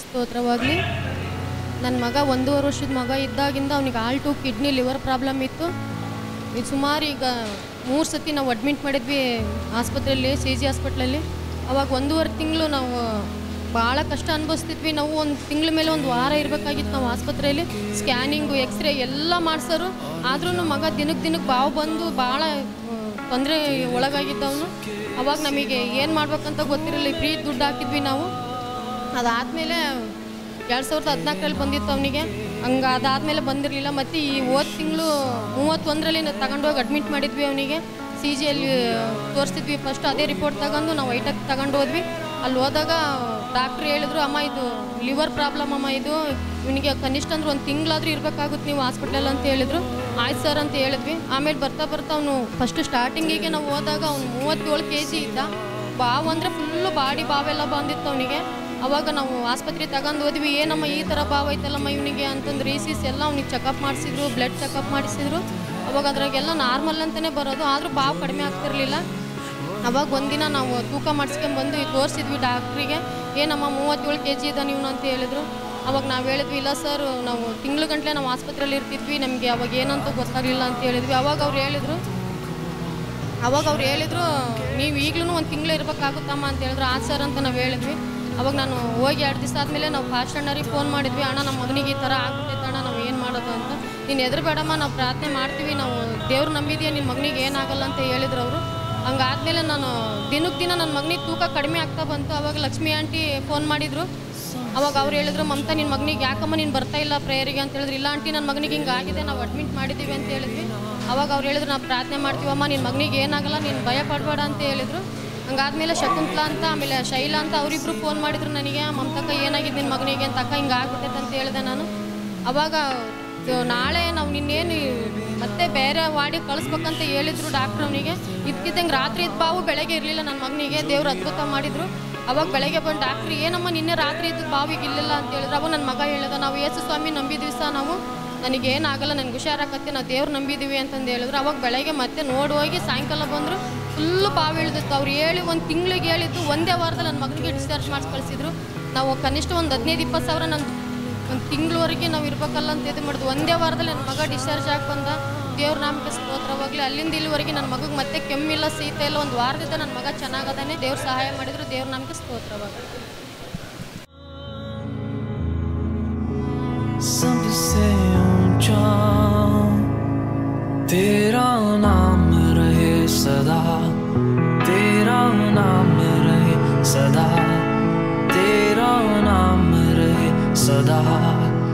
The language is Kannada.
ಸ್ತೋತ್ರವಾಗಲಿ ನನ್ನ ಮಗ ಒಂದೂವರೆ ವರ್ಷದ ಮಗ ಇದ್ದಾಗಿಂದ ಅವನಿಗೆ ಆಲ್ಟು ಕಿಡ್ನಿ ಲಿವರ್ ಪ್ರಾಬ್ಲಮ್ ಇತ್ತು ಇದು ಸುಮಾರು ಈಗ ಮೂರು ಸತಿ ನಾವು ಅಡ್ಮಿಟ್ ಮಾಡಿದ್ವಿ ಆಸ್ಪತ್ರೆಯಲ್ಲಿ ಸಿ ಜಿ ಹಾಸ್ಪಿಟ್ಲಲ್ಲಿ ಅವಾಗ ಒಂದೂವರೆ ತಿಂಗಳು ನಾವು ಭಾಳ ಕಷ್ಟ ಅನುಭವಿಸ್ತಿದ್ವಿ ನಾವು ಒಂದು ತಿಂಗಳ ಮೇಲೆ ಒಂದು ವಾರ ಇರಬೇಕಾಗಿತ್ತು ನಾವು ಆಸ್ಪತ್ರೆಯಲ್ಲಿ ಸ್ಕ್ಯಾನಿಂಗು ಎಕ್ಸ್ರೇ ಎಲ್ಲ ಮಾಡ್ಸೋರು ಆದ್ರೂ ಮಗ ದಿನಕ್ಕೆ ದಿನಕ್ಕೆ ಬಾವು ಬಂದು ಭಾಳ ತೊಂದರೆ ಒಳಗಾಗಿದ್ದವನು ಅವಾಗ ನಮಗೆ ಏನು ಮಾಡ್ಬೇಕಂತ ಗೊತ್ತಿರಲಿಲ್ಲ ಫ್ರೀ ದುಡ್ಡು ಹಾಕಿದ್ವಿ ನಾವು ಅದಾದಮೇಲೆ ಎರಡು ಸಾವಿರದ ಹದಿನಾಲ್ಕರಲ್ಲಿ ಬಂದಿತ್ತು ಅವನಿಗೆ ಹಂಗೆ ಅದಾದಮೇಲೆ ಬಂದಿರಲಿಲ್ಲ ಮತ್ತು ಈ ಹೋದ ತಿಂಗಳು ಮೂವತ್ತೊಂದರಲ್ಲಿ ತಗೊಂಡೋಗಿ ಅಡ್ಮಿಟ್ ಮಾಡಿದ್ವಿ ಅವನಿಗೆ ಸಿ ಜಿಯಲ್ಲಿ ತೋರಿಸ್ತಿದ್ವಿ ಫಸ್ಟ್ ಅದೇ ರಿಪೋರ್ಟ್ ತಗೊಂಡು ನಾವು ಐಟಕ್ ತಗೊಂಡು ಹೋದ್ವಿ ಅಲ್ಲಿ ಹೋದಾಗ ಡಾಕ್ಟ್ರು ಹೇಳಿದ್ರು ಅಮ್ಮ ಇದು ಲಿವರ್ ಪ್ರಾಬ್ಲಮ್ ಅಮ್ಮ ಇದು ಇವನಿಗೆ ಕನಿಷ್ಠ ಅಂದ್ರೆ ಒಂದು ತಿಂಗಳಾದ್ರೂ ಇರಬೇಕಾಗುತ್ತೆ ನೀವು ಹಾಸ್ಪಿಟ್ಲಲ್ಲಿ ಅಂತ ಹೇಳಿದ್ರು ಆಯ್ತು ಸರ್ ಅಂತ ಹೇಳಿದ್ವಿ ಆಮೇಲೆ ಬರ್ತಾ ಬರ್ತಾ ಅವನು ಫಸ್ಟ್ ಸ್ಟಾರ್ಟಿಂಗಿಗೆ ನಾವು ಹೋದಾಗ ಅವ್ನು ಮೂವತ್ತೇಳು ಕೆ ಜಿ ಇದ್ದ ಬಾವು ಅಂದರೆ ಫುಲ್ಲು ಬಾಡಿ ಬಾವೆಲ್ಲ ಬಂದಿತ್ತು ಅವನಿಗೆ ಅವಾಗ ನಾವು ಆಸ್ಪತ್ರೆ ತಗೊಂಡು ಹೋದ್ವಿ ಏನಮ್ಮ ಈ ಥರ ಬಾವು ಐತಲ್ಲಮ್ಮ ಇವನಿಗೆ ಅಂತಂದ್ರೆ ಈ ಸಿ ಎಲ್ಲ ಅವ್ನಿಗೆ ಚೆಕಪ್ ಮಾಡಿಸಿದ್ರು ಬ್ಲಡ್ ಚೆಕಪ್ ಮಾಡಿಸಿದ್ರು ಅವಾಗ ಅದ್ರಾಗೆಲ್ಲ ನಾರ್ಮಲ್ ಅಂತಲೇ ಬರೋದು ಆದರೂ ಬಾವು ಕಡಿಮೆ ಆಗ್ತಿರ್ಲಿಲ್ಲ ಅವಾಗ ಒಂದಿನ ನಾವು ತೂಕ ಮಾಡಿಸ್ಕೊಂಬಂದು ತೋರಿಸಿದ್ವಿ ಡಾಕ್ಟ್ರಿಗೆ ಏನಮ್ಮ ಮೂವತ್ತೇಳು ಕೆ ಜಿ ಇದ್ದಾನೆ ಇವನು ಅಂತ ಹೇಳಿದ್ರು ಅವಾಗ ನಾವು ಹೇಳಿದ್ವಿ ಇಲ್ಲ ಸರ್ ನಾವು ತಿಂಗಳು ಗಂಟಲೆ ನಾವು ಆಸ್ಪತ್ರೆಯಲ್ಲಿ ಇರ್ತಿದ್ವಿ ನಮಗೆ ಅವಾಗ ಏನಂತ ಗೊತ್ತಾಗಲಿಲ್ಲ ಅಂತ ಹೇಳಿದ್ವಿ ಅವಾಗ ಅವ್ರು ಹೇಳಿದ್ರು ಅವಾಗ ಅವ್ರು ಹೇಳಿದ್ರು ನೀವು ಈಗಲೂ ಒಂದು ತಿಂಗಳು ಇರ್ಬೇಕಾಗುತ್ತಮ್ಮ ಅಂತ ಹೇಳಿದ್ರು ಆ ಸರ್ ಅಂತ ನಾವು ಹೇಳಿದ್ವಿ ಅವಾಗ ನಾನು ಹೋಗಿ ಎರಡು ದಿವಸ ಆದಮೇಲೆ ನಾವು ಫಾಸ್ಟ್ ಅಣ್ಣರಿಗೆ ಫೋನ್ ಮಾಡಿದ್ವಿ ಅಣ್ಣ ನಮ್ಮ ಮಗನಿಗೆ ಈ ಥರ ಆಗ್ಬಿಟ್ಟೈತೆ ಅಣ್ಣ ನಾವು ಏನು ಮಾಡೋದು ಅಂತ ನೀನು ಹೆದರ್ಬೇಡಮ್ಮ ನಾವು ಪ್ರಾರ್ಥನೆ ಮಾಡ್ತೀವಿ ನಾವು ದೇವ್ರು ನಂಬಿದೀಯ ನಿನ್ನ ಮಗನಿಗೆ ಏನಾಗಲ್ಲ ಅಂತ ಹೇಳಿದ್ರು ಅವರು ಹಂಗಾದ್ಮೇಲೆ ನಾನು ದಿನಕ್ಕೆ ದಿನ ನನ್ನ ಮಗನಿಗೆ ತೂಕ ಕಡಿಮೆ ಆಗ್ತಾ ಬಂತು ಅವಾಗ ಲಕ್ಷ್ಮಿ ಆಂಟಿ ಫೋನ್ ಮಾಡಿದ್ರು ಅವಾಗ ಅವ್ರು ಹೇಳಿದ್ರು ಮಮತಾ ನಿನ್ನ ಮಗನಿಗೆ ಯಾಕಮ್ಮ ನೀನು ಬರ್ತಾ ಇಲ್ಲ ಪ್ರೇಯರಿಗೆ ಅಂತ ಹೇಳಿದ್ರು ಇಲ್ಲ ಆಂಟಿ ನನ್ನ ಮಗನಿಗೆ ಹಿಂಗೆ ಆಗಿದೆ ನಾವು ಅಡ್ಮಿಟ್ ಮಾಡಿದ್ದೀವಿ ಅಂತ ಹೇಳಿದ್ವಿ ಅವಾಗ ಅವ್ರು ಹೇಳಿದ್ರು ನಾವು ಪ್ರಾರ್ಥನೆ ಮಾಡ್ತೀವಮ್ಮ ನಿನ್ನ ಮಗನಿಗೆ ಏನಾಗಲ್ಲ ನೀನು ಭಯ ಪಡಬೇಡ ಅಂತ ಹೇಳಿದ್ರು ಹಂಗಾದ್ಮೇಲೆ ಶಕುಂತ್ಲಾ ಅಂತ ಆಮೇಲೆ ಶೈಲಾ ಅಂತ ಅವರಿಬ್ರು ಫೋನ್ ಮಾಡಿದ್ರು ನನಗೆ ಮಮತಕ್ಕ ಏನಾಗಿದೆ ನಿನ್ನ ಮಗನಿಗೆ ಅಂತ ಅಕ್ಕ ಹಿಂಗೆ ಆಗ್ಬಿಟ್ಟೈತೆ ಅಂತ ಹೇಳಿದೆ ನಾನು ಅವಾಗ ಇದು ನಾಳೆ ನಾವು ನಿನ್ನೇನು ಮತ್ತೆ ಬೇರೆ ವಾಡಿ ಕಳಿಸ್ಬೇಕಂತ ಹೇಳಿದ್ರು ಡಾಕ್ಟ್ರ್ ಅವನಿಗೆ ಇದ್ಕಿದ್ದಂಗೆ ರಾತ್ರಿ ಇದ್ದ ಬಾವು ಬೆಳಗ್ಗೆ ಇರಲಿಲ್ಲ ನನ್ನ ಮಗನಿಗೆ ದೇವ್ರು ಅದ್ಭುತ ಮಾಡಿದ್ರು ಅವಾಗ ಬೆಳಗ್ಗೆ ಬಂದು ಡಾಕ್ಟ್ರ್ ಏನಮ್ಮ ನಿನ್ನೆ ರಾತ್ರಿ ಇದ್ದು ಬಾವಿಗೆ ಇಲ್ಲಿಲ್ಲ ಅಂತ ಹೇಳಿದ್ರು ಅವಾಗ ನನ್ನ ಮಗ ಹೇಳಿದ ನಾವು ಯೇಸು ಸ್ವಾಮಿ ನಂಬಿದ್ವಿ ಸಹ ನಾವು ನನಗೆ ಏನಾಗಲ್ಲ ನನಗೆ ಹುಷಾರಾಗತ್ತೆ ನಾವು ದೇವ್ರು ನಂಬಿದ್ದೀವಿ ಅಂತಂದು ಹೇಳಿದ್ರು ಅವಾಗ ಬೆಳಗ್ಗೆ ಮತ್ತೆ ನೋಡಿ ಹೋಗಿ ಸಾಯಂಕಾಲ ಬಂದರು ಫುಲ್ಲು ಬಾವು ಇಳಿದಿತ್ತು ಅವ್ರು ಹೇಳಿ ಒಂದು ತಿಂಗಳಿಗೆ ಹೇಳಿದ್ದು ಒಂದೇ ವಾರದಲ್ಲಿ ನನ್ನ ಮಗನಿಗೆ ಡಿಸ್ಚಾರ್ಜ್ ಮಾಡಿಸಿ ಕಳಿಸಿದ್ರು ನಾವು ಕನಿಷ್ಠ ಒಂದು ಹದಿನೈದು ಇಪ್ಪತ್ತು ಸಾವಿರ ನನ್ನ ಒಂದು ತಿಂಗಳವರೆಗೆ ನಾವು ಇರ್ಬೇಕಲ್ಲ ಅಂತ ಇದು ಮಾಡಿದ್ವಿ ಒಂದೇ ವಾರದಲ್ಲಿ ನನ್ನ ಮಗ ಡಿಸ್ಚಾರ್ಜ್ ಆಗಿ ಬಂದ ದೇವ್ರ ನಾಮಕ್ಕೆ ಸ್ತೋತ್ರವಾಗಲಿ ಅಲ್ಲಿಂದ ಇಲ್ಲಿವರೆಗೆ ನನ್ನ ಮಗಗೆ ಮತ್ತೆ ಕೆಮ್ಮಿಲ್ಲ ಶೀತ ಇಲ್ಲ ಒಂದು ವಾರದಿಂದ ನನ್ನ ಮಗ ಚೆನ್ನಾಗದಾನೆ ದೇವ್ರ ಸಹಾಯ ಮಾಡಿದ್ರು ದೇವ್ರ ನಾಮಕ್ಕೆ ಸ್ತೋತ್ರವಾಗಲಿ सब से ऊंचा तेरा नाम रहे सदा तेरा नाम रहे सदा तेरा नाम रहे सदा